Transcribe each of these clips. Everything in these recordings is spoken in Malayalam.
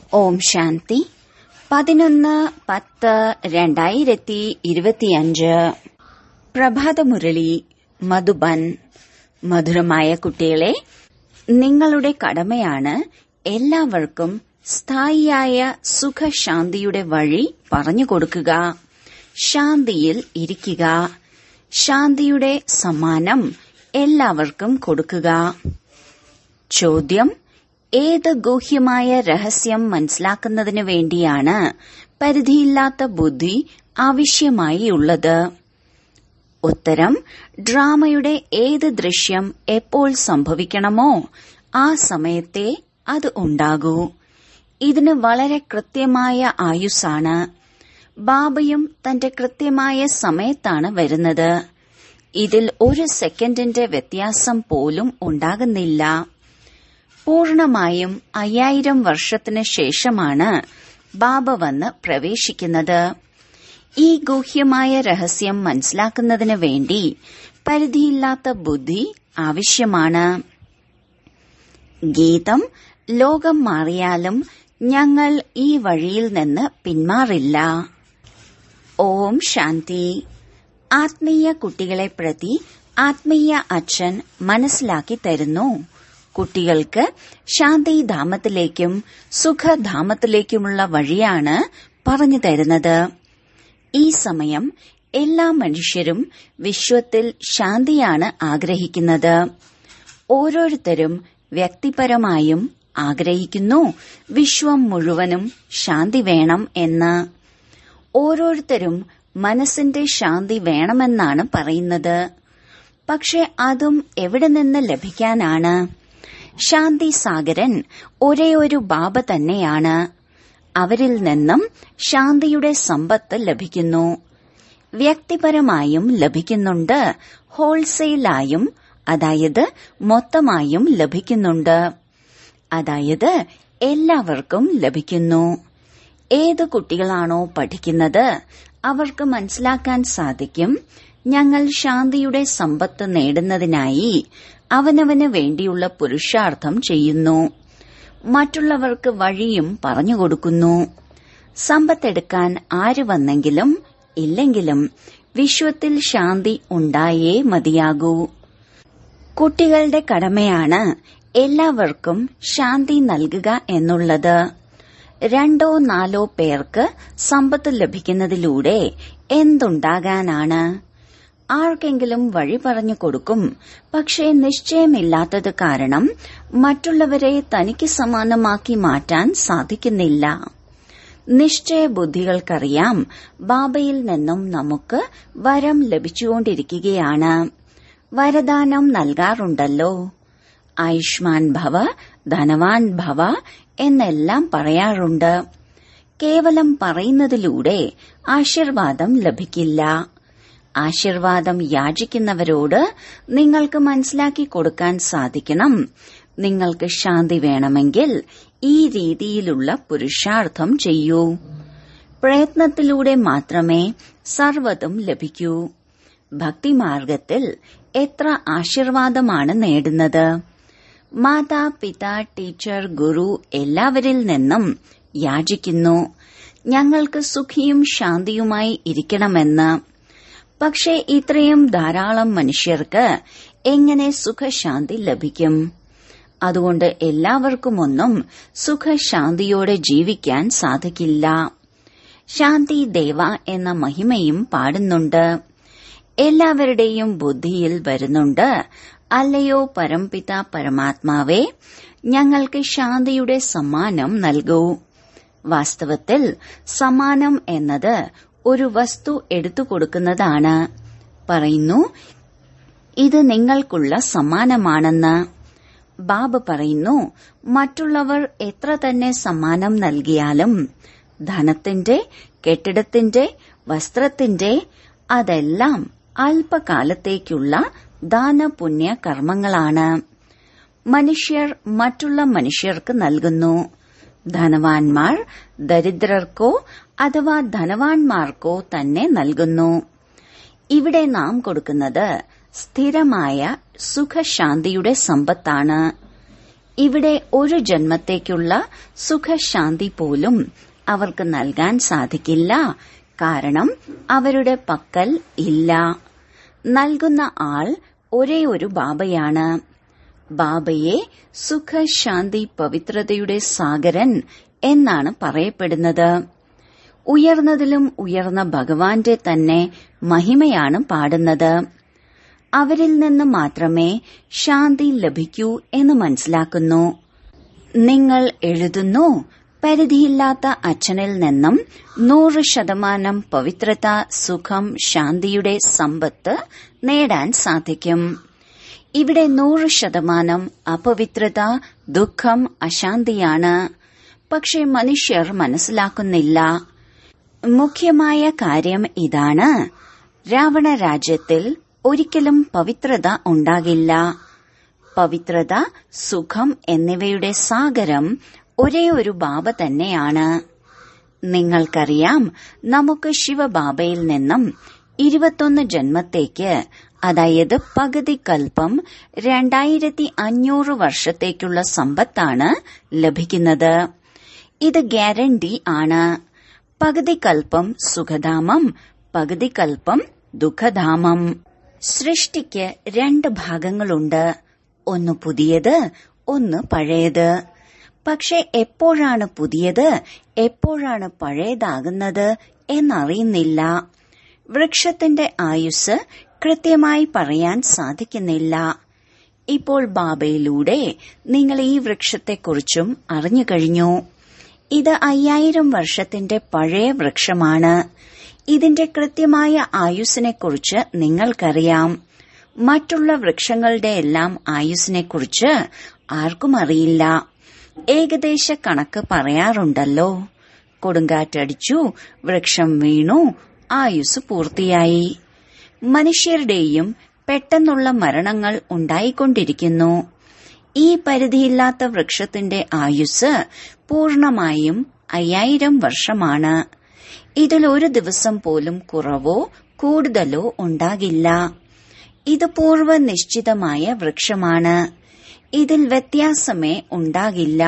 ഓം ശാന്തി പതിനൊന്ന് പത്ത് രണ്ടായിരത്തി ഇരുപത്തിയഞ്ച് പ്രഭാതമുരളി മധുബൻ മധുരമായ കുട്ടികളെ നിങ്ങളുടെ കടമയാണ് എല്ലാവർക്കും സ്ഥായിയായ സുഖശാന്തിയുടെ വഴി പറഞ്ഞു കൊടുക്കുക ശാന്തിയിൽ ഇരിക്കുക ശാന്തിയുടെ സമ്മാനം എല്ലാവർക്കും കൊടുക്കുക ചോദ്യം ഏത് ഗൂഹ്യമായ രഹസ്യം മനസ്സിലാക്കുന്നതിന് വേണ്ടിയാണ് പരിധിയില്ലാത്ത ബുദ്ധി ആവശ്യമായി ഉള്ളത് ഉത്തരം ഡ്രാമയുടെ ഏത് ദൃശ്യം എപ്പോൾ സംഭവിക്കണമോ ആ സമയത്തെ അത് ഉണ്ടാകൂ ഇതിന് വളരെ കൃത്യമായ ആയുസ്സാണ് ബാബയും തന്റെ കൃത്യമായ സമയത്താണ് വരുന്നത് ഇതിൽ ഒരു സെക്കൻഡിന്റെ വ്യത്യാസം പോലും ഉണ്ടാകുന്നില്ല പൂർണമായും അയ്യായിരം വർഷത്തിന് ശേഷമാണ് ബാബ വന്ന് പ്രവേശിക്കുന്നത് ഈ ഗൂഹ്യമായ രഹസ്യം മനസ്സിലാക്കുന്നതിന് വേണ്ടി പരിധിയില്ലാത്ത ബുദ്ധി ആവശ്യമാണ് ഗീതം ലോകം മാറിയാലും ഞങ്ങൾ ഈ വഴിയിൽ നിന്ന് പിന്മാറില്ല ഓം ശാന്തി ആത്മീയ കുട്ടികളെ പ്രതി ആത്മീയ അച്ഛൻ മനസ്സിലാക്കി തരുന്നു കുട്ടികൾക്ക് ശാന്തിധാമത്തിലേക്കും സുഖധാമത്തിലേക്കുമുള്ള വഴിയാണ് പറഞ്ഞു തരുന്നത് ഈ സമയം എല്ലാ മനുഷ്യരും വിശ്വത്തിൽ ശാന്തിയാണ് ആഗ്രഹിക്കുന്നത് ഓരോരുത്തരും വ്യക്തിപരമായും ആഗ്രഹിക്കുന്നു വിശ്വം മുഴുവനും ശാന്തി വേണം എന്ന് ഓരോരുത്തരും മനസ്സിന്റെ ശാന്തി വേണമെന്നാണ് പറയുന്നത് പക്ഷെ അതും എവിടെ നിന്ന് ലഭിക്കാനാണ് ശാന്തി സാഗരൻ ഒരേ ഒരു ബാബ തന്നെയാണ് അവരിൽ നിന്നും ശാന്തിയുടെ സമ്പത്ത് ലഭിക്കുന്നു വ്യക്തിപരമായും ലഭിക്കുന്നുണ്ട് ഹോൾസെയിലായും അതായത് മൊത്തമായും ലഭിക്കുന്നുണ്ട് അതായത് എല്ലാവർക്കും ലഭിക്കുന്നു ഏത് കുട്ടികളാണോ പഠിക്കുന്നത് അവർക്ക് മനസ്സിലാക്കാൻ സാധിക്കും ഞങ്ങൾ ശാന്തിയുടെ സമ്പത്ത് നേടുന്നതിനായി അവനവന് വേണ്ടിയുള്ള പുരുഷാർത്ഥം ചെയ്യുന്നു മറ്റുള്ളവർക്ക് വഴിയും പറഞ്ഞുകൊടുക്കുന്നു സമ്പത്തെടുക്കാൻ ആര് വന്നെങ്കിലും ഇല്ലെങ്കിലും വിശ്വത്തിൽ ശാന്തി ഉണ്ടായേ മതിയാകൂ കുട്ടികളുടെ കടമയാണ് എല്ലാവർക്കും ശാന്തി നൽകുക എന്നുള്ളത് രണ്ടോ നാലോ പേർക്ക് സമ്പത്ത് ലഭിക്കുന്നതിലൂടെ എന്തുണ്ടാകാനാണ് ആർക്കെങ്കിലും വഴി പറഞ്ഞു കൊടുക്കും പക്ഷേ നിശ്ചയമില്ലാത്തത് കാരണം മറ്റുള്ളവരെ തനിക്ക് സമാനമാക്കി മാറ്റാൻ സാധിക്കുന്നില്ല നിശ്ചയ ബുദ്ധികൾക്കറിയാം ബാബയിൽ നിന്നും നമുക്ക് വരം ലഭിച്ചുകൊണ്ടിരിക്കുകയാണ് വരദാനം നൽകാറുണ്ടല്ലോ ആയുഷ്മാൻ ഭവ ധനവാൻ ഭവ എന്നെല്ലാം പറയാറുണ്ട് കേവലം പറയുന്നതിലൂടെ ആശീർവാദം ലഭിക്കില്ല ആശീർവാദം യാചിക്കുന്നവരോട് നിങ്ങൾക്ക് മനസ്സിലാക്കി കൊടുക്കാൻ സാധിക്കണം നിങ്ങൾക്ക് ശാന്തി വേണമെങ്കിൽ ഈ രീതിയിലുള്ള പുരുഷാർത്ഥം ചെയ്യൂ പ്രയത്നത്തിലൂടെ മാത്രമേ സർവതും ലഭിക്കൂ ഭക്തിമാർഗത്തിൽ എത്ര ആശീർവാദമാണ് നേടുന്നത് മാതാപിത ടീച്ചർ ഗുരു എല്ലാവരിൽ നിന്നും യാചിക്കുന്നു ഞങ്ങൾക്ക് സുഖിയും ശാന്തിയുമായി ഇരിക്കണമെന്ന് പക്ഷേ ഇത്രയും ധാരാളം മനുഷ്യർക്ക് എങ്ങനെ സുഖശാന്തി ലഭിക്കും അതുകൊണ്ട് എല്ലാവർക്കുമൊന്നും സുഖശാന്തിയോടെ ജീവിക്കാൻ സാധിക്കില്ല ശാന്തി ദേവ എന്ന മഹിമയും പാടുന്നുണ്ട് എല്ലാവരുടെയും ബുദ്ധിയിൽ വരുന്നുണ്ട് അല്ലയോ പരംപിത പരമാത്മാവേ ഞങ്ങൾക്ക് ശാന്തിയുടെ സമ്മാനം നൽകൂ വാസ്തവത്തിൽ സമ്മാനം എന്നത് ഒരു വസ്തു എടുത്തു കൊടുക്കുന്നതാണ് പറയുന്നു ഇത് നിങ്ങൾക്കുള്ള സമ്മാനമാണെന്ന് ബാബ പറയുന്നു മറ്റുള്ളവർ എത്ര തന്നെ സമ്മാനം നൽകിയാലും ധനത്തിന്റെ കെട്ടിടത്തിന്റെ വസ്ത്രത്തിന്റെ അതെല്ലാം അല്പകാലത്തേക്കുള്ള ദാനപുണ്യ കർമ്മങ്ങളാണ് മനുഷ്യർ മറ്റുള്ള മനുഷ്യർക്ക് നൽകുന്നു ധനവാന്മാർ ദരിദ്രർക്കോ അഥവാ ധനവാന്മാർക്കോ തന്നെ നൽകുന്നു ഇവിടെ നാം കൊടുക്കുന്നത് സ്ഥിരമായ സുഖശാന്തിയുടെ സമ്പത്താണ് ഇവിടെ ഒരു ജന്മത്തേക്കുള്ള സുഖശാന്തി പോലും അവർക്ക് നൽകാൻ സാധിക്കില്ല കാരണം അവരുടെ പക്കൽ ഇല്ല നൽകുന്ന ആൾ ഒരേ ഒരു ബാബയാണ് ബാബയെ സുഖശാന്തി പവിത്രതയുടെ സാഗരൻ എന്നാണ് പറയപ്പെടുന്നത് ഉയർന്നതിലും ഉയർന്ന ഭഗവാന്റെ തന്നെ മഹിമയാണ് പാടുന്നത് അവരിൽ നിന്ന് മാത്രമേ ശാന്തി ലഭിക്കൂ എന്ന് മനസ്സിലാക്കുന്നു നിങ്ങൾ എഴുതുന്നു പരിധിയില്ലാത്ത അച്ഛനിൽ നിന്നും നൂറ് ശതമാനം പവിത്രത സുഖം ശാന്തിയുടെ സമ്പത്ത് നേടാൻ സാധിക്കും ഇവിടെ നൂറ് ശതമാനം അപവിത്രത ദുഃഖം അശാന്തിയാണ് പക്ഷെ മനുഷ്യർ മനസ്സിലാക്കുന്നില്ല മുഖ്യമായ കാര്യം ഇതാണ് രാവണ രാജ്യത്തിൽ ഒരിക്കലും പവിത്രത ഉണ്ടാകില്ല പവിത്രത സുഖം എന്നിവയുടെ സാഗരം ഒരേ ഒരു ബാബ തന്നെയാണ് നിങ്ങൾക്കറിയാം നമുക്ക് ശിവബാബയിൽ നിന്നും ഇരുപത്തൊന്ന് ജന്മത്തേക്ക് അതായത് പകുതി കൽപ്പം രണ്ടായിരത്തി അഞ്ഞൂറ് വർഷത്തേക്കുള്ള സമ്പത്താണ് ലഭിക്കുന്നത് ഇത് ഗ്യാരണ്ടി ആണ് പകുതി കൽപ്പം സുഖധാമം പകുതി കൽപ്പം ദുഃഖധാമം സൃഷ്ടിക്ക് രണ്ട് ഭാഗങ്ങളുണ്ട് ഒന്ന് പുതിയത് ഒന്ന് പഴയത് പക്ഷെ എപ്പോഴാണ് പുതിയത് എപ്പോഴാണ് പഴയതാകുന്നത് എന്നറിയുന്നില്ല വൃക്ഷത്തിന്റെ ആയുസ് കൃത്യമായി പറയാൻ സാധിക്കുന്നില്ല ഇപ്പോൾ ബാബയിലൂടെ നിങ്ങൾ ഈ വൃക്ഷത്തെക്കുറിച്ചും അറിഞ്ഞു കഴിഞ്ഞു ഇത് അയ്യായിരം വർഷത്തിന്റെ പഴയ വൃക്ഷമാണ് ഇതിന്റെ കൃത്യമായ ആയുസിനെക്കുറിച്ച് നിങ്ങൾക്കറിയാം മറ്റുള്ള വൃക്ഷങ്ങളുടെ എല്ലാം ആയുസിനെക്കുറിച്ച് ആർക്കും അറിയില്ല ഏകദേശ കണക്ക് പറയാറുണ്ടല്ലോ കൊടുങ്കാറ്റടിച്ചു വൃക്ഷം വീണു ആയുസ് പൂർത്തിയായി മനുഷ്യരുടെയും പെട്ടെന്നുള്ള മരണങ്ങൾ ഉണ്ടായിക്കൊണ്ടിരിക്കുന്നു ഈ പരിധിയില്ലാത്ത വൃക്ഷത്തിന്റെ ആയുസ് പൂർണമായും അയ്യായിരം വർഷമാണ് ഇതിൽ ഒരു ദിവസം പോലും കുറവോ കൂടുതലോ ഉണ്ടാകില്ല ഇത് പൂർവ്വ നിശ്ചിതമായ വൃക്ഷമാണ് ഇതിൽ വ്യത്യാസമേ ഉണ്ടാകില്ല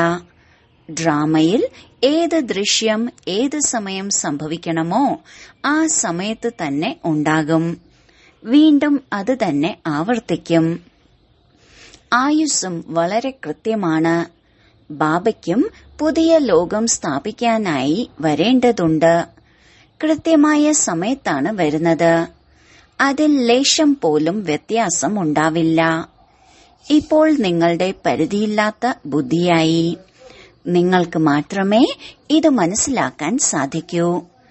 ഡ്രാമയിൽ ഏത് ദൃശ്യം ഏത് സമയം സംഭവിക്കണമോ ആ സമയത്ത് തന്നെ ഉണ്ടാകും വീണ്ടും അത് തന്നെ ആവർത്തിക്കും ആയുസ്സും വളരെ കൃത്യമാണ് ബാബയ്ക്കും പുതിയ ലോകം സ്ഥാപിക്കാനായി വരേണ്ടതുണ്ട് കൃത്യമായ സമയത്താണ് വരുന്നത് അതിൽ ലേശം പോലും വ്യത്യാസം ഉണ്ടാവില്ല ഇപ്പോൾ നിങ്ങളുടെ പരിധിയില്ലാത്ത ബുദ്ധിയായി നിങ്ങൾക്ക് മാത്രമേ ഇത് മനസ്സിലാക്കാൻ സാധിക്കൂ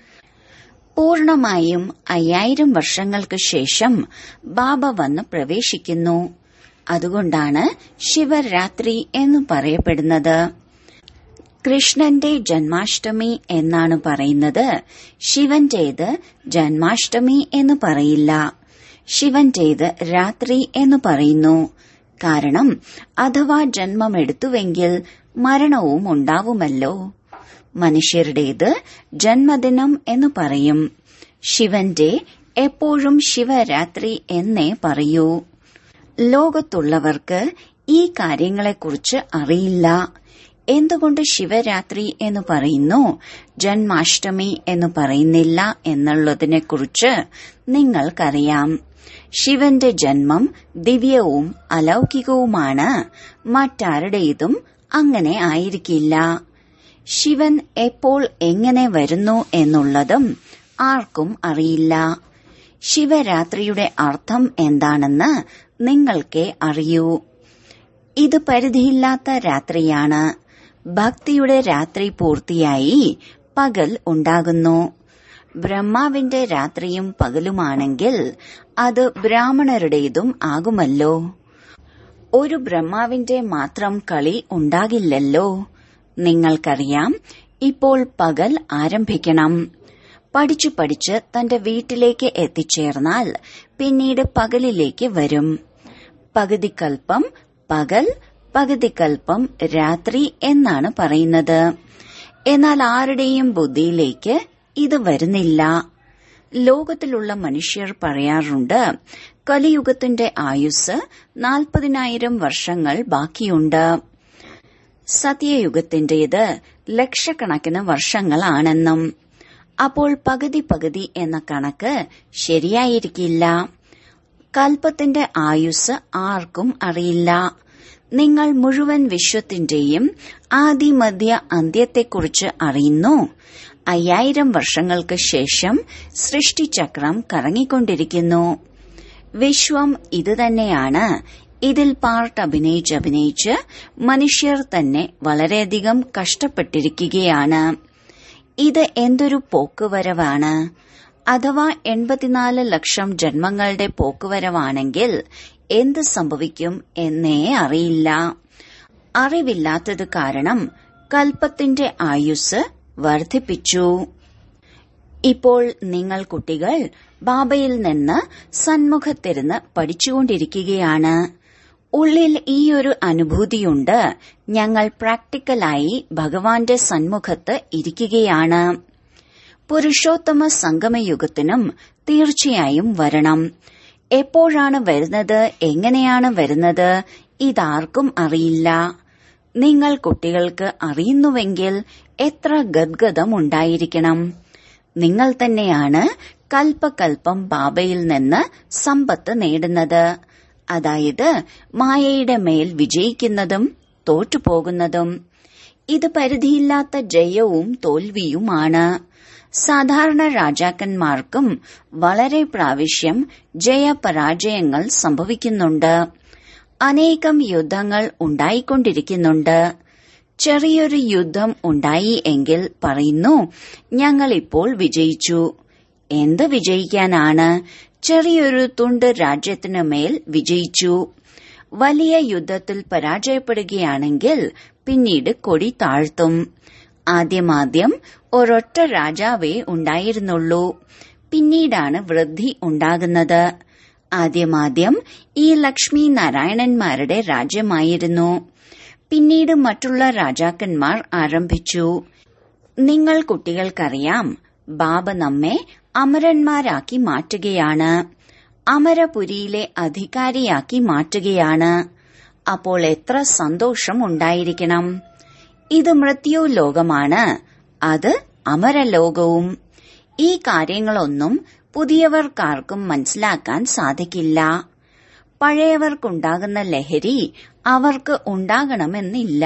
പൂർണമായും അയ്യായിരം വർഷങ്ങൾക്ക് ശേഷം ബാബ വന്ന് പ്രവേശിക്കുന്നു അതുകൊണ്ടാണ് ശിവരാത്രി എന്ന് പറയപ്പെടുന്നത് കൃഷ്ണന്റെ ജന്മാഷ്ടമി എന്നാണ് പറയുന്നത് ശിവന്റേത് ജന്മാഷ്ടമി എന്ന് പറയില്ല ശിവന്റേത് രാത്രി എന്ന് പറയുന്നു കാരണം അഥവാ ജന്മമെടുത്തുവെങ്കിൽ മരണവും ഉണ്ടാവുമല്ലോ മനുഷ്യരുടേത് ജന്മദിനം എന്ന് പറയും ശിവന്റെ എപ്പോഴും ശിവരാത്രി എന്നേ പറയൂ ലോകത്തുള്ളവർക്ക് ഈ കാര്യങ്ങളെക്കുറിച്ച് അറിയില്ല എന്തുകൊണ്ട് ശിവരാത്രി എന്ന് പറയുന്നു ജന്മാഷ്ടമി എന്ന് പറയുന്നില്ല എന്നുള്ളതിനെക്കുറിച്ച് നിങ്ങൾക്കറിയാം ശിവന്റെ ജന്മം ദിവ്യവും അലൗകികവുമാണ് മറ്റാരുടേതും അങ്ങനെ ആയിരിക്കില്ല ശിവൻ എപ്പോൾ എങ്ങനെ വരുന്നു എന്നുള്ളതും ആർക്കും അറിയില്ല ശിവരാത്രിയുടെ അർത്ഥം എന്താണെന്ന് നിങ്ങൾക്കേ അറിയൂ ഇത് പരിധിയില്ലാത്ത രാത്രിയാണ് ഭക്തിയുടെ രാത്രി പൂർത്തിയായി പകൽ ഉണ്ടാകുന്നു ബ്രഹ്മാവിന്റെ രാത്രിയും പകലുമാണെങ്കിൽ അത് ബ്രാഹ്മണരുടേതും ആകുമല്ലോ ഒരു ബ്രഹ്മാവിന്റെ മാത്രം കളി ഉണ്ടാകില്ലല്ലോ നിങ്ങൾക്കറിയാം ഇപ്പോൾ പകൽ ആരംഭിക്കണം പഠിച്ചു പഠിച്ച് തന്റെ വീട്ടിലേക്ക് എത്തിച്ചേർന്നാൽ പിന്നീട് പകലിലേക്ക് വരും പകുതിക്കൽപ്പം പകൽ പകുതിക്കൽപ്പം രാത്രി എന്നാണ് പറയുന്നത് എന്നാൽ ആരുടെയും ബുദ്ധിയിലേക്ക് ഇത് വരുന്നില്ല ലോകത്തിലുള്ള മനുഷ്യർ പറയാറുണ്ട് കലിയുഗത്തിന്റെ ആയുസ് നാൽപ്പതിനായിരം വർഷങ്ങൾ ബാക്കിയുണ്ട് സത്യയുഗത്തിന്റേത് ലക്ഷക്കണക്കിന് വർഷങ്ങളാണെന്നും അപ്പോൾ പകുതി പകുതി എന്ന കണക്ക് ശരിയായിരിക്കില്ല കൽപ്പത്തിന്റെ ആയുസ് ആർക്കും അറിയില്ല നിങ്ങൾ മുഴുവൻ വിശ്വത്തിന്റെയും ആദിമധ്യ അന്ത്യത്തെക്കുറിച്ച് അറിയുന്നു അയ്യായിരം വർഷങ്ങൾക്ക് ശേഷം സൃഷ്ടിചക്രം കറങ്ങിക്കൊണ്ടിരിക്കുന്നു വിശ്വം ഇതുതന്നെയാണ് ഇതിൽ പാർട്ട് അഭിനയിച്ച് അഭിനയിച്ച് മനുഷ്യർ തന്നെ വളരെയധികം കഷ്ടപ്പെട്ടിരിക്കുകയാണ് ഇത് എന്തൊരു പോക്കുവരവാണ് അഥവാ എൺപത്തിനാല് ലക്ഷം ജന്മങ്ങളുടെ പോക്കുവരവാണെങ്കിൽ എന്ത് സംഭവിക്കും എന്നേ അറിയില്ല അറിവില്ലാത്തത് കാരണം കൽപ്പത്തിന്റെ ആയുസ് വർദ്ധിപ്പിച്ചു ഇപ്പോൾ നിങ്ങൾ കുട്ടികൾ ബാബയിൽ നിന്ന് സന്മുഖത്തിരുന്ന് പഠിച്ചുകൊണ്ടിരിക്കുകയാണ് ഉള്ളിൽ ഈ ഒരു അനുഭൂതിയുണ്ട് ഞങ്ങൾ പ്രാക്ടിക്കലായി ഭഗവാന്റെ സന്മുഖത്ത് ഇരിക്കുകയാണ് പുരുഷോത്തമ സംഗമയുഗത്തിനും തീർച്ചയായും വരണം എപ്പോഴാണ് വരുന്നത് എങ്ങനെയാണ് വരുന്നത് ഇതാർക്കും അറിയില്ല നിങ്ങൾ കുട്ടികൾക്ക് അറിയുന്നുവെങ്കിൽ എത്ര ഗദ്ഗതം ഉണ്ടായിരിക്കണം നിങ്ങൾ തന്നെയാണ് കൽപ്പകൽപ്പം ബാബയിൽ നിന്ന് സമ്പത്ത് നേടുന്നത് അതായത് മായയുടെ മേൽ വിജയിക്കുന്നതും തോറ്റുപോകുന്നതും ഇത് പരിധിയില്ലാത്ത ജയവും തോൽവിയുമാണ് സാധാരണ രാജാക്കന്മാർക്കും വളരെ പ്രാവശ്യം ജയപരാജയങ്ങൾ സംഭവിക്കുന്നുണ്ട് അനേകം യുദ്ധങ്ങൾ ഉണ്ടായിക്കൊണ്ടിരിക്കുന്നുണ്ട് ചെറിയൊരു യുദ്ധം ഉണ്ടായി എങ്കിൽ പറയുന്നു ഞങ്ങൾ ഇപ്പോൾ വിജയിച്ചു എന്ത് വിജയിക്കാനാണ് ചെറിയൊരു തുണ്ട് രാജ്യത്തിനു മേൽ വിജയിച്ചു വലിയ യുദ്ധത്തിൽ പരാജയപ്പെടുകയാണെങ്കിൽ പിന്നീട് കൊടി താഴ്ത്തും ആദ്യമാദ്യം ഒരൊറ്റ രാജാവേ ഉണ്ടായിരുന്നുള്ളൂ പിന്നീടാണ് വൃദ്ധി ഉണ്ടാകുന്നത് ആദ്യമാദ്യം ഈ ലക്ഷ്മി നാരായണന്മാരുടെ രാജ്യമായിരുന്നു പിന്നീട് മറ്റുള്ള രാജാക്കന്മാർ ആരംഭിച്ചു നിങ്ങൾ കുട്ടികൾക്കറിയാം ബാബ നമ്മെ അമരന്മാരാക്കി മാറ്റുകയാണ് അമരപുരിയിലെ അധികാരിയാക്കി മാറ്റുകയാണ് അപ്പോൾ എത്ര സന്തോഷം ഉണ്ടായിരിക്കണം ഇത് മൃത്യു ലോകമാണ് അത് അമരലോകവും ഈ കാര്യങ്ങളൊന്നും പുതിയവർക്കാർക്കും മനസ്സിലാക്കാൻ സാധിക്കില്ല പഴയവർക്കുണ്ടാകുന്ന ലഹരി അവർക്ക് ഉണ്ടാകണമെന്നില്ല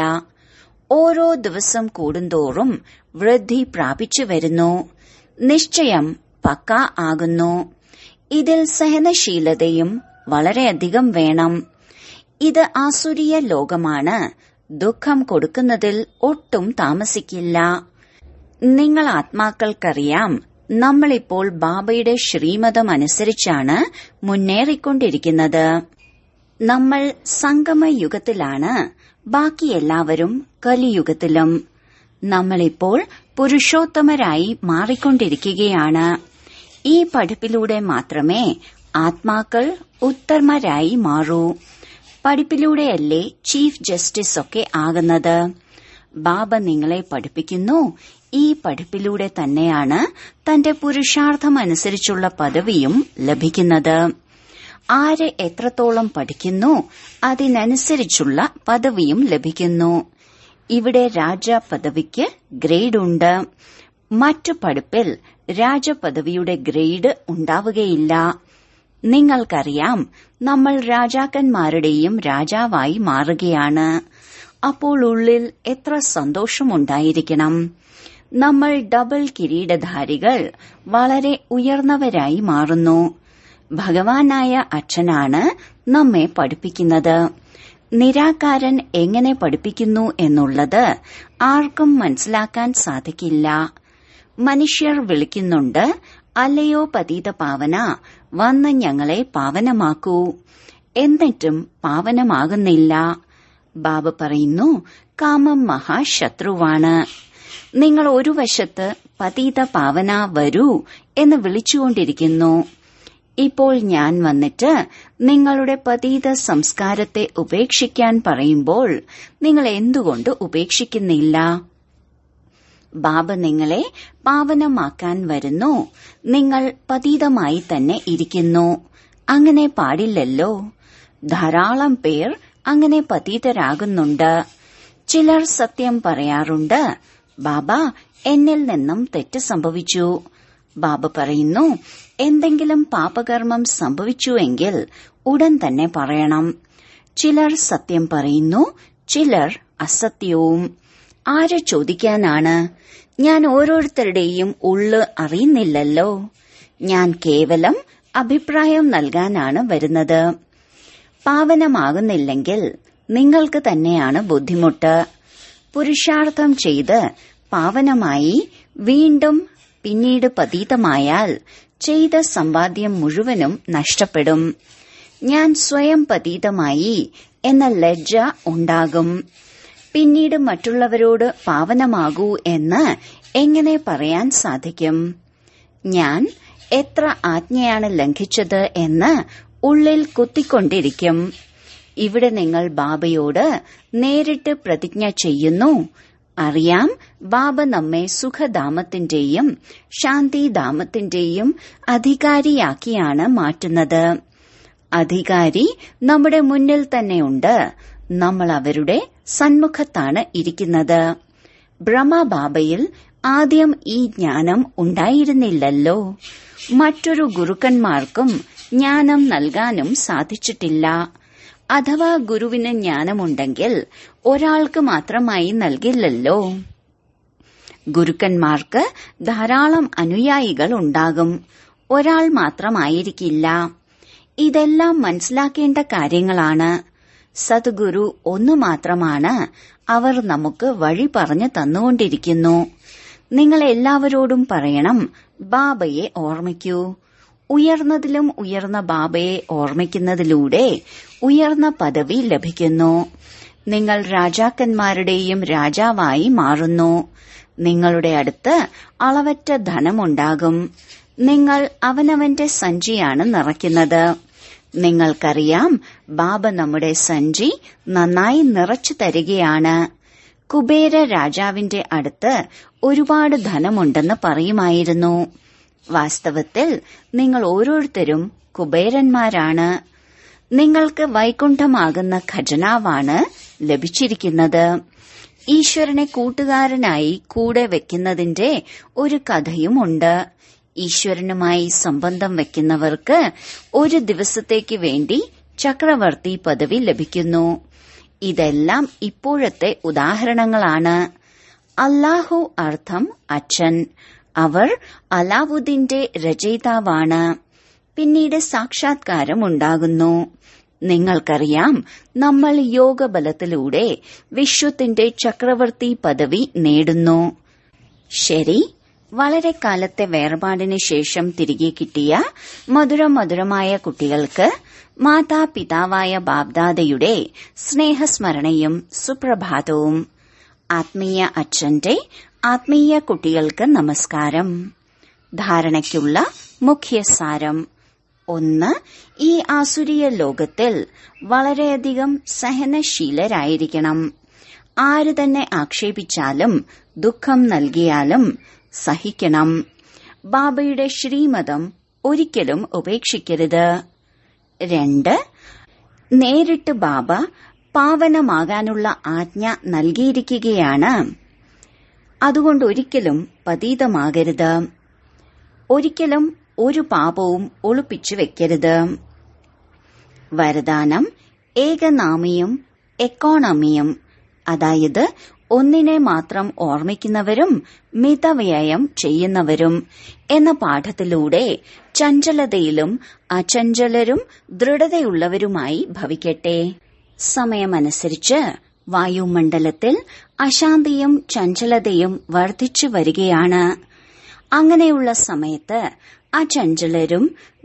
ഓരോ ദിവസം കൂടുന്തോറും വൃദ്ധി പ്രാപിച്ചു വരുന്നു നിശ്ചയം പക്ക ആകുന്നു ഇതിൽ സഹനശീലതയും വളരെയധികം വേണം ഇത് ആസുരീയ ലോകമാണ് ദുഃഖം കൊടുക്കുന്നതിൽ ഒട്ടും താമസിക്കില്ല നിങ്ങൾ ആത്മാക്കൾക്കറിയാം നമ്മളിപ്പോൾ ബാബയുടെ ശ്രീമതം അനുസരിച്ചാണ് മുന്നേറിക്കൊണ്ടിരിക്കുന്നത് നമ്മൾ സംഗമയുഗത്തിലാണ് ബാക്കി എല്ലാവരും കലിയുഗത്തിലും നമ്മളിപ്പോൾ പുരുഷോത്തമരായി മാറിക്കൊണ്ടിരിക്കുകയാണ് ഈ പഠിപ്പിലൂടെ മാത്രമേ ആത്മാക്കൾ ഉത്തമരായി മാറൂ പഠിപ്പിലൂടെയല്ലേ ചീഫ് ജസ്റ്റിസ് ഒക്കെ ആകുന്നത് ബാബ നിങ്ങളെ പഠിപ്പിക്കുന്നു ഈ പഠിപ്പിലൂടെ തന്നെയാണ് തന്റെ പുരുഷാർത്ഥമനുസരിച്ചുള്ള പദവിയും ലഭിക്കുന്നത് ആര് എത്രത്തോളം പഠിക്കുന്നു അതിനനുസരിച്ചുള്ള പദവിയും ലഭിക്കുന്നു ഇവിടെ രാജ പദവിക്ക് ഗ്രേഡ് ഉണ്ട് മറ്റു പഠിപ്പിൽ രാജപദവിയുടെ ഗ്രേഡ് ഉണ്ടാവുകയില്ല നിങ്ങൾക്കറിയാം നമ്മൾ രാജാക്കന്മാരുടെയും രാജാവായി മാറുകയാണ് അപ്പോൾ ഉള്ളിൽ എത്ര സന്തോഷമുണ്ടായിരിക്കണം നമ്മൾ ഡബിൾ കിരീടധാരികൾ വളരെ ഉയർന്നവരായി മാറുന്നു ഭഗവാനായ അച്ഛനാണ് നമ്മെ പഠിപ്പിക്കുന്നത് നിരാകാരൻ എങ്ങനെ പഠിപ്പിക്കുന്നു എന്നുള്ളത് ആർക്കും മനസ്സിലാക്കാൻ സാധിക്കില്ല മനുഷ്യർ വിളിക്കുന്നുണ്ട് അല്ലയോ പതീത പാവന വന്ന് ഞങ്ങളെ പാവനമാക്കൂ എന്നിട്ടും പാവനമാകുന്നില്ല ബാബ പറയുന്നു കാമം മഹാശത്രുവാണ് നിങ്ങൾ ഒരു വശത്ത് പതീത പാവന വരൂ എന്ന് വിളിച്ചുകൊണ്ടിരിക്കുന്നു ഇപ്പോൾ ഞാൻ വന്നിട്ട് നിങ്ങളുടെ പതീത സംസ്കാരത്തെ ഉപേക്ഷിക്കാൻ പറയുമ്പോൾ നിങ്ങൾ എന്തുകൊണ്ട് ഉപേക്ഷിക്കുന്നില്ല ബാബ നിങ്ങളെ പാവനമാക്കാൻ വരുന്നു നിങ്ങൾ പതീതമായി തന്നെ ഇരിക്കുന്നു അങ്ങനെ പാടില്ലല്ലോ ധാരാളം പേർ അങ്ങനെ പതീതരാകുന്നുണ്ട് ചിലർ സത്യം പറയാറുണ്ട് ബാബ എന്നിൽ നിന്നും തെറ്റ് സംഭവിച്ചു ബാബ പറയുന്നു എന്തെങ്കിലും പാപകർമ്മം സംഭവിച്ചുവെങ്കിൽ ഉടൻ തന്നെ പറയണം ചിലർ സത്യം പറയുന്നു ചിലർ അസത്യവും ആര് ചോദിക്കാനാണ് ഞാൻ ഓരോരുത്തരുടെയും ഉള്ള് അറിയുന്നില്ലല്ലോ ഞാൻ കേവലം അഭിപ്രായം നൽകാനാണ് വരുന്നത് പാവനമാകുന്നില്ലെങ്കിൽ നിങ്ങൾക്ക് തന്നെയാണ് ബുദ്ധിമുട്ട് പുരുഷാർത്ഥം ചെയ്ത് പാവനമായി വീണ്ടും പിന്നീട് പതീതമായാൽ ചെയ്ത സമ്പാദ്യം മുഴുവനും നഷ്ടപ്പെടും ഞാൻ സ്വയം പതീതമായി എന്ന ലജ്ജ ഉണ്ടാകും പിന്നീട് മറ്റുള്ളവരോട് പാവനമാകൂ എന്ന് എങ്ങനെ പറയാൻ സാധിക്കും ഞാൻ എത്ര ആജ്ഞയാണ് ലംഘിച്ചത് എന്ന് ഉള്ളിൽ കുത്തിക്കൊണ്ടിരിക്കും ഇവിടെ നിങ്ങൾ ബാബയോട് നേരിട്ട് പ്രതിജ്ഞ ചെയ്യുന്നു അറിയാം ബാബ നമ്മെ സുഖധാമത്തിന്റെയും ശാന്തിധാമത്തിന്റെയും അധികാരിയാക്കിയാണ് മാറ്റുന്നത് അധികാരി നമ്മുടെ മുന്നിൽ തന്നെയുണ്ട് നമ്മൾ അവരുടെ സന്മുഖത്താണ് ഇരിക്കുന്നത് ബ്രഹ്മബാബയിൽ ആദ്യം ഈ ജ്ഞാനം ഉണ്ടായിരുന്നില്ലല്ലോ മറ്റൊരു ഗുരുക്കന്മാർക്കും ജ്ഞാനം നൽകാനും സാധിച്ചിട്ടില്ല അഥവാ ഗുരുവിന് ജ്ഞാനമുണ്ടെങ്കിൽ ഒരാൾക്ക് മാത്രമായി നൽകില്ലല്ലോ ഗുരുക്കന്മാർക്ക് ധാരാളം അനുയായികൾ ഉണ്ടാകും ഒരാൾ മാത്രമായിരിക്കില്ല ഇതെല്ലാം മനസ്സിലാക്കേണ്ട കാര്യങ്ങളാണ് സദ്ഗുരു ഒന്നു മാത്രമാണ് അവർ നമുക്ക് വഴി പറഞ്ഞു തന്നുകൊണ്ടിരിക്കുന്നു നിങ്ങൾ എല്ലാവരോടും പറയണം ബാബയെ ഓർമ്മിക്കൂ ഉയർന്നതിലും ഉയർന്ന ബാബയെ ഓർമ്മിക്കുന്നതിലൂടെ ഉയർന്ന പദവി ലഭിക്കുന്നു നിങ്ങൾ രാജാക്കന്മാരുടെയും രാജാവായി മാറുന്നു നിങ്ങളുടെ അടുത്ത് അളവറ്റ ധനമുണ്ടാകും നിങ്ങൾ അവനവന്റെ സഞ്ചിയാണ് നിറയ്ക്കുന്നത് നിങ്ങൾക്കറിയാം ബാബ നമ്മുടെ സഞ്ചി നന്നായി നിറച്ചു തരികയാണ് കുബേര രാജാവിന്റെ അടുത്ത് ഒരുപാട് ധനമുണ്ടെന്ന് പറയുമായിരുന്നു വാസ്തവത്തിൽ നിങ്ങൾ ഓരോരുത്തരും കുബേരന്മാരാണ് നിങ്ങൾക്ക് വൈകുണ്ഠമാകുന്ന ഖജനാവാണ് ലഭിച്ചിരിക്കുന്നത് ഈശ്വരനെ കൂട്ടുകാരനായി കൂടെ വെക്കുന്നതിന്റെ ഒരു കഥയുമുണ്ട് ഈശ്വരനുമായി സംബന്ധം വെക്കുന്നവർക്ക് ഒരു ദിവസത്തേക്ക് വേണ്ടി ചക്രവർത്തി പദവി ലഭിക്കുന്നു ഇതെല്ലാം ഇപ്പോഴത്തെ ഉദാഹരണങ്ങളാണ് അല്ലാഹു അർത്ഥം അച്ഛൻ അവർ അലാവുദ്ദീന്റെ രചയിതാവാണ് പിന്നീട് സാക്ഷാത്കാരം ഉണ്ടാകുന്നു നിങ്ങൾക്കറിയാം നമ്മൾ യോഗബലത്തിലൂടെ വിശ്വത്തിന്റെ ചക്രവർത്തി പദവി നേടുന്നു ശരി വളരെ കാലത്തെ വേർപാടിന് ശേഷം തിരികെ കിട്ടിയ മധുര മധുരമായ കുട്ടികൾക്ക് മാതാപിതാവായ ബാബ്ദാദയുടെ സ്നേഹസ്മരണയും സുപ്രഭാതവും ആത്മീയ അച്ഛന്റെ ആത്മീയ കുട്ടികൾക്ക് നമസ്കാരം ധാരണയ്ക്കുള്ള മുഖ്യസാരം ഒന്ന് ഈ ആസുരീയ ലോകത്തിൽ വളരെയധികം സഹനശീലരായിരിക്കണം ആര് തന്നെ ആക്ഷേപിച്ചാലും ദുഃഖം നൽകിയാലും സഹിക്കണം ബാബയുടെ ശ്രീമതം ഒരിക്കലും ഉപേക്ഷിക്കരുത് രണ്ട് നേരിട്ട് ബാബ പാവനമാകാനുള്ള ആജ്ഞ നൽകിയിരിക്കുകയാണ് അതുകൊണ്ട് ഒരിക്കലും പതീതമാകരുത് ഒരിക്കലും ഒരു പാപവും ഒളിപ്പിച്ചു വെക്കരുത് വരദാനം ഏകനാമിയും എക്കോണമിയും അതായത് ഒന്നിനെ മാത്രം ഓർമ്മിക്കുന്നവരും മിതവ്യയം ചെയ്യുന്നവരും എന്ന പാഠത്തിലൂടെ ചഞ്ചലതയിലും അചഞ്ചലരും ദൃഢതയുള്ളവരുമായി ഭവിക്കട്ടെ സമയമനുസരിച്ച് വായുമണ്ഡലത്തിൽ അശാന്തിയും ചഞ്ചലതയും വർദ്ധിച്ചു വരികയാണ് അങ്ങനെയുള്ള സമയത്ത് അചഞ്ചലരും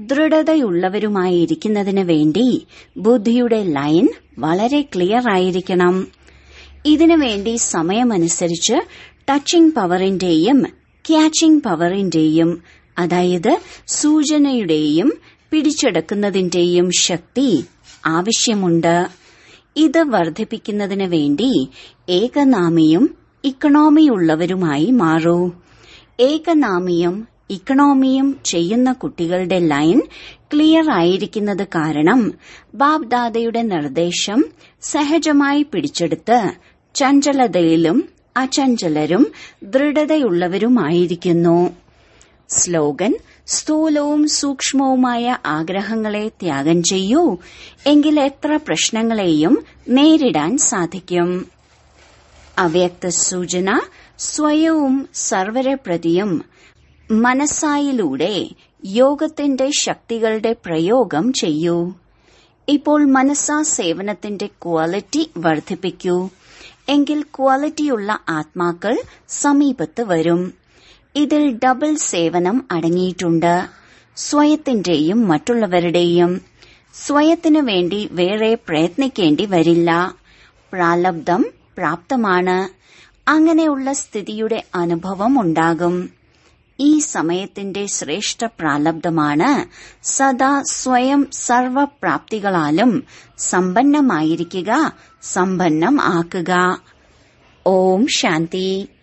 ദൃഢതയുള്ളവരുമായിരിക്കുന്നതിന് വേണ്ടി ബുദ്ധിയുടെ ലൈൻ വളരെ ക്ലിയർ ആയിരിക്കണം ഇതിനു വേണ്ടി സമയമനുസരിച്ച് ടച്ചിംഗ് പവറിന്റെയും ക്യാച്ചിംഗ് പവറിന്റെയും അതായത് സൂചനയുടെയും പിടിച്ചെടുക്കുന്നതിന്റെയും ശക്തി ആവശ്യമുണ്ട് ഇത് വർദ്ധിപ്പിക്കുന്നതിന് വേണ്ടി ഏകനാമിയും ഇക്കണോമിയുള്ളവരുമായി മാറൂ ഏകനാമിയും ഇക്കണോമിയും ചെയ്യുന്ന കുട്ടികളുടെ ലൈൻ ക്ലിയർ ആയിരിക്കുന്നത് കാരണം ബാബ്ദാദയുടെ നിർദ്ദേശം സഹജമായി പിടിച്ചെടുത്ത് ചഞ്ചലതയിലും അചഞ്ചലരും ദൃഢതയുള്ളവരുമായിരിക്കുന്നു സ്ലോഗൻ സ്ഥൂലവും സൂക്ഷ്മവുമായ ആഗ്രഹങ്ങളെ ത്യാഗം ചെയ്യൂ എങ്കിൽ എത്ര പ്രശ്നങ്ങളെയും നേരിടാൻ സാധിക്കും അവ്യക്ത സൂചന സ്വയവും സർവരെ പ്രതിയും മനസ്സായിലൂടെ യോഗത്തിന്റെ ശക്തികളുടെ പ്രയോഗം ചെയ്യൂ ഇപ്പോൾ മനസ്സാ സേവനത്തിന്റെ ക്വാളിറ്റി വർദ്ധിപ്പിക്കൂ എങ്കിൽ ക്വാളിറ്റിയുള്ള ആത്മാക്കൾ സമീപത്ത് വരും ഇതിൽ ഡബിൾ സേവനം അടങ്ങിയിട്ടുണ്ട് സ്വയത്തിന്റെയും മറ്റുള്ളവരുടെയും സ്വയത്തിനു വേണ്ടി വേറെ പ്രയത്നിക്കേണ്ടി വരില്ല പ്രാലബ്ധം പ്രാപ്തമാണ് അങ്ങനെയുള്ള സ്ഥിതിയുടെ അനുഭവം ഉണ്ടാകും ഈ സമയത്തിന്റെ ശ്രേഷ്ഠ പ്രാലബ്ധമാണ് സദാ സ്വയം സർവപ്രാപ്തികളാലും സമ്പന്നമായിരിക്കുക സമ്പന്നം ആക്കുക ഓം ശാന്തി